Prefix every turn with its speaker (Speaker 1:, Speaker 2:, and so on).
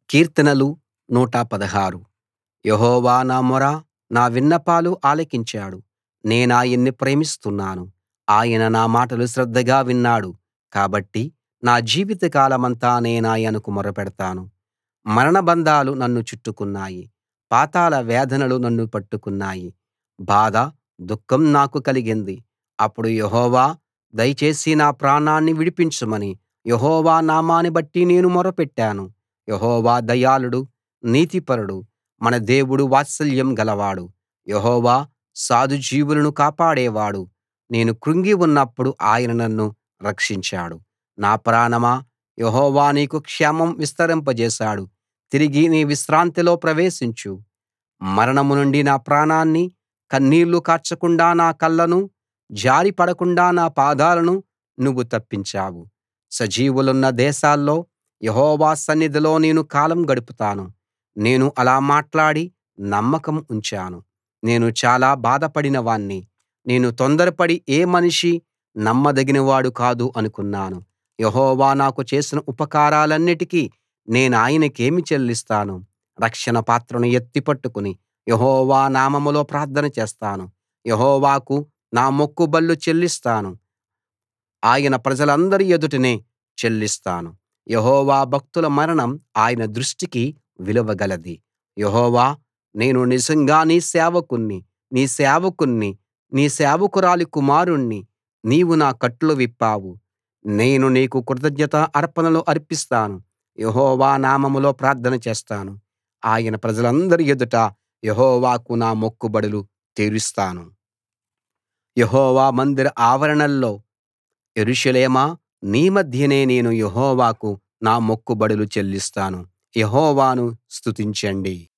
Speaker 1: కీర్తనలు 116 యెహోవా నా మొర నా విన్నపాలు ఆలకించాడు నేనాయన్ని ప్రేమిస్తున్నాను ఆయన నా మాటలు శ్రద్ధగా విన్నాడు కాబట్టి నా జీవితకాలమంతా నేనాయనకు మొరపెడతాను మరణబంధాలు నన్ను చుట్టుకున్నాయి పాతాళ వేదనలు నన్ను పట్టుకున్నాయి బాధ దుఃఖం నాకు కలిగింది అప్పుడు యెహోవా దయచేసి నా ప్రాణాన్ని విడిపించమని యెహోవా నామాన్ని బట్టి నేను మొరపెట్టాను యెహోవా దయాళుడు నీతిపరుడు మన దేవుడు వాత్సల్యం గలవాడు యెహోవా సాధుజీవులను కాపాడేవాడు నేను కృంగి ఉన్నప్పుడు ఆయన నన్ను రక్షించాడు నా ప్రాణమా యెహోవా నీకు క్షేమం విస్తరింపజేశాడు తిరిగి నీ విశ్రాంతిలో ప్రవేశించు మరణం నుండి నా ప్రాణాన్ని కన్నీళ్లు కార్చకుండా నా కళ్ళను జారి పడకుండా నా పాదాలను నువ్వు తప్పించావు సజీవులున్న దేశాల్లో యెహోవా సన్నిధిలో నేను కాలం గడుపుతాను నేను అలా మాట్లాడి నమ్మకం ఉంచాను నేను చాలా బాధపడిన వాణ్ణి నేను తొందరపడి ఏ మనిషీ నమ్మదగినవాడు కాదు అనుకున్నాను యెహోవా నాకు చేసిన ఉపకారాలన్నిటికీ నేనాయనకేమి చెల్లిస్తాను రక్షణ పాత్రను ఎత్తి పట్టుకుని యెహోవా నామంలో ప్రార్థన చేస్తాను యెహోవాకు నా మొక్కుబళ్ళు చెల్లిస్తాను ఆయన ప్రజలందరి ఎదుటనే చెల్లిస్తాను యెహోవా భక్తుల మరణం ఆయన దృష్టికి విలువ గలది యెహోవా నేను నిజంగా నీ సేవకుణ్ణి నీ సేవకుణ్ణి నీ సేవకురాలి కుమారుణ్ణి నీవు నా కట్లు విప్పావు నేను నీకు కృతజ్ఞతా అర్పణలు అర్పిస్తాను యెహోవా నామంలో ప్రార్థన చేస్తాను ఆయన ప్రజలందరి ఎదుట యెహోవాకు నా మొక్కుబడులు తీరుస్తాను యెహోవా మందిర ఆవరణల్లో యెరూషలేమా నీ మధ్యనే నేను యెహోవాకు నా మొక్కుబడులు చెల్లిస్తాను యెహోవాను స్తుతించండి